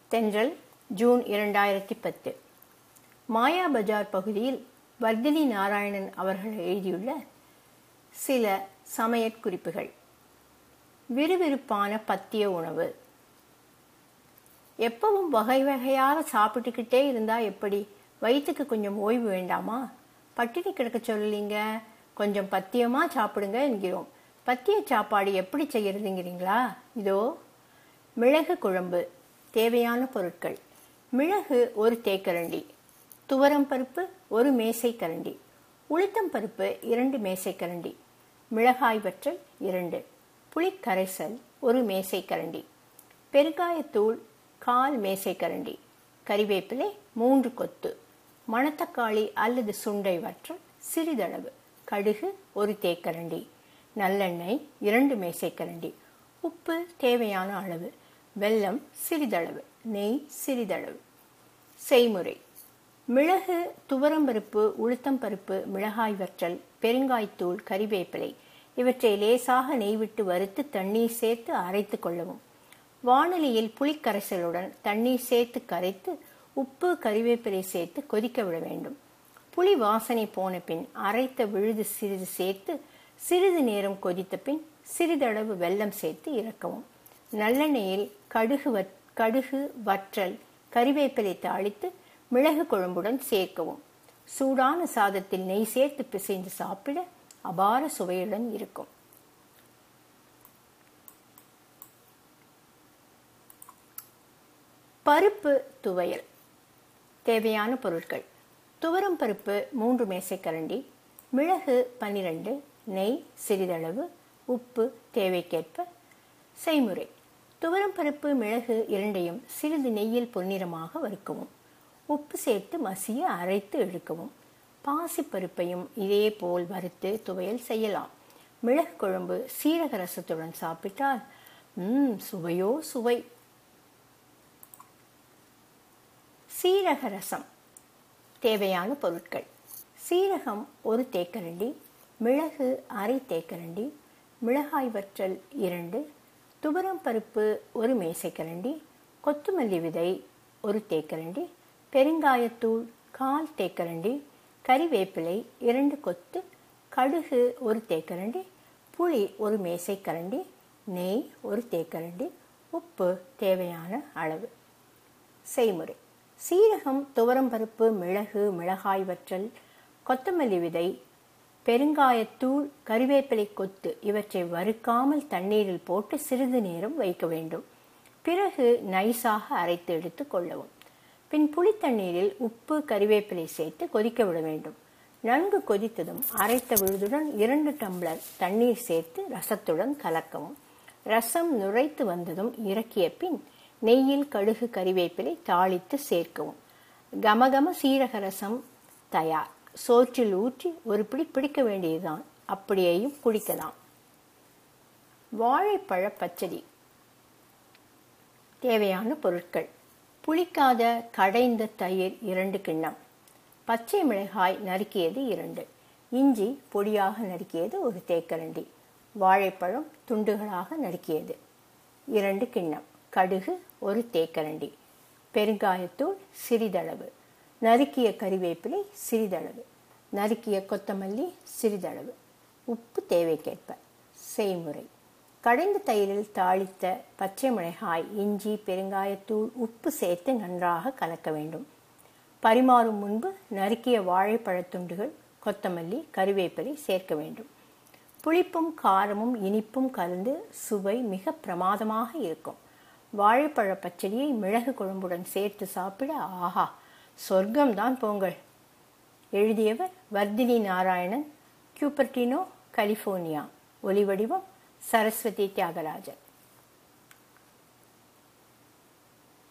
தென்றல் ஜூன் இரண்டாயிரத்தி பத்து மாயா பஜார் பகுதியில் வர்தினி நாராயணன் அவர்கள் எழுதியுள்ள சில சமையற்குறிப்புகள் விறுவிறுப்பான பத்திய உணவு எப்பவும் வகை வகையாக சாப்பிட்டுக்கிட்டே இருந்தா எப்படி வயிற்றுக்கு கொஞ்சம் ஓய்வு வேண்டாமா பட்டினி கிடக்க சொல்லலீங்க கொஞ்சம் பத்தியமா சாப்பிடுங்க என்கிறோம் பத்திய சாப்பாடு எப்படி செய்யறதுங்கிறீங்களா இதோ மிளகு குழம்பு தேவையான பொருட்கள் மிளகு ஒரு தேக்கரண்டி துவரம் பருப்பு ஒரு மேசை கரண்டி உளுத்தம் பருப்பு இரண்டு மேசை கரண்டி மிளகாய் வற்றல் இரண்டு புளிக்கரைசல் ஒரு மேசை கரண்டி பெருங்காயத்தூள் கால் மேசை கரண்டி கறிவேப்பிலை மூன்று கொத்து மணத்தக்காளி அல்லது சுண்டை வற்றல் சிறிதளவு கடுகு ஒரு தேக்கரண்டி நல்லெண்ணெய் இரண்டு மேசைக்கரண்டி உப்பு தேவையான அளவு வெல்லம் சிறிதளவு நெய் சிறிதளவு செய்முறை மிளகு துவரம்பருப்பு உளுத்தம்பருப்பு மிளகாய் வற்றல் பெருங்காய்த்தூள் கறிவேப்பிலை இவற்றை லேசாக நெய் விட்டு வறுத்து தண்ணீர் சேர்த்து அரைத்து கொள்ளவும் வானலியில் புளிக்கரைசலுடன் தண்ணீர் சேர்த்து கரைத்து உப்பு கறிவேப்பிலை சேர்த்து கொதிக்க விட வேண்டும் புளி வாசனை போன பின் அரைத்த விழுது சிறிது சேர்த்து சிறிது நேரம் கொதித்த பின் சிறிதளவு வெல்லம் சேர்த்து இறக்கவும் நல்லெண்ணெயில் கடுகு வற் கடுகு வற்றல் கறிவேப்பிலை தாளித்து மிளகு குழம்புடன் சேர்க்கவும் சூடான சாதத்தில் நெய் சேர்த்து பிசைந்து சாப்பிட அபார சுவையுடன் இருக்கும் பருப்பு துவையல் தேவையான பொருட்கள் துவரம் பருப்பு மூன்று மேசைக்கரண்டி மிளகு பன்னிரண்டு நெய் சிறிதளவு உப்பு தேவைக்கேற்ப செய்முறை துவரம் பருப்பு மிளகு இரண்டையும் சிறிது நெய்யில் பொன்னிறமாக வறுக்கவும் உப்பு சேர்த்து மசிய அரைத்து இழுக்கவும் பாசிப்பருப்பையும் இதே போல் வறுத்து துவையல் செய்யலாம் மிளகு குழம்பு சீரக ரசத்துடன் சாப்பிட்டால் ம் சுவையோ சுவை சீரக ரசம் தேவையான பொருட்கள் சீரகம் ஒரு தேக்கரண்டி மிளகு அரை தேக்கரண்டி மிளகாய் வற்றல் இரண்டு துவரம் பருப்பு ஒரு மேசைக்கரண்டி கொத்துமல்லி விதை ஒரு தேக்கரண்டி பெருங்காயத்தூள் கால் தேக்கரண்டி கறிவேப்பிலை இரண்டு கொத்து கடுகு ஒரு தேக்கரண்டி புளி ஒரு மேசைக்கரண்டி நெய் ஒரு தேக்கரண்டி உப்பு தேவையான அளவு செய்முறை சீரகம் துவரம்பருப்பு மிளகு மிளகாய் வற்றல் கொத்தமல்லி விதை பெருங்காயத்தூள் கறிவேப்பிலை கொத்து இவற்றை வறுக்காமல் தண்ணீரில் போட்டு சிறிது நேரம் வைக்க வேண்டும் பிறகு நைஸாக அரைத்து எடுத்து கொள்ளவும் பின் புளித்தண்ணீரில் உப்பு கறிவேப்பிலை சேர்த்து கொதிக்க விட வேண்டும் நன்கு கொதித்ததும் அரைத்த விழுதுடன் இரண்டு டம்ளர் தண்ணீர் சேர்த்து ரசத்துடன் கலக்கவும் ரசம் நுரைத்து வந்ததும் இறக்கிய பின் நெய்யில் கடுகு கறிவேப்பிலை தாளித்து சேர்க்கவும் கமகம சீரக ரசம் தயார் சோற்றில் ஊற்றி ஒரு பிடி பிடிக்க வேண்டியதுதான் அப்படியேயும் குடிக்கலாம் வாழைப்பழ பச்சடி தேவையான பொருட்கள் புளிக்காத கடைந்த தயிர் இரண்டு கிண்ணம் பச்சை மிளகாய் நறுக்கியது இரண்டு இஞ்சி பொடியாக நறுக்கியது ஒரு தேக்கரண்டி வாழைப்பழம் துண்டுகளாக நறுக்கியது இரண்டு கிண்ணம் கடுகு ஒரு தேக்கரண்டி பெருங்காயத்தூள் சிறிதளவு நறுக்கிய கறிவேப்பிலை சிறிதளவு நறுக்கிய கொத்தமல்லி சிறிதளவு உப்பு தேவைக்கேற்ப செய்முறை கடைந்த தயிரில் தாளித்த பச்சை மிளகாய் இஞ்சி பெருங்காயத்தூள் உப்பு சேர்த்து நன்றாக கலக்க வேண்டும் பரிமாறும் முன்பு நறுக்கிய வாழைப்பழத்துண்டுகள் கொத்தமல்லி கறிவேப்பிலை சேர்க்க வேண்டும் புளிப்பும் காரமும் இனிப்பும் கலந்து சுவை மிக பிரமாதமாக இருக்கும் வாழைப்பழ பச்சடியை மிளகு குழம்புடன் சேர்த்து சாப்பிட ஆஹா சொர்க்கம்தான் போங்கள் எழுதியவர் வர்தினி நாராயணன் கியூபர்டினோ கலிஃபோர்னியா ஒலிவடிவம் சரஸ்வதி தியாகராஜன்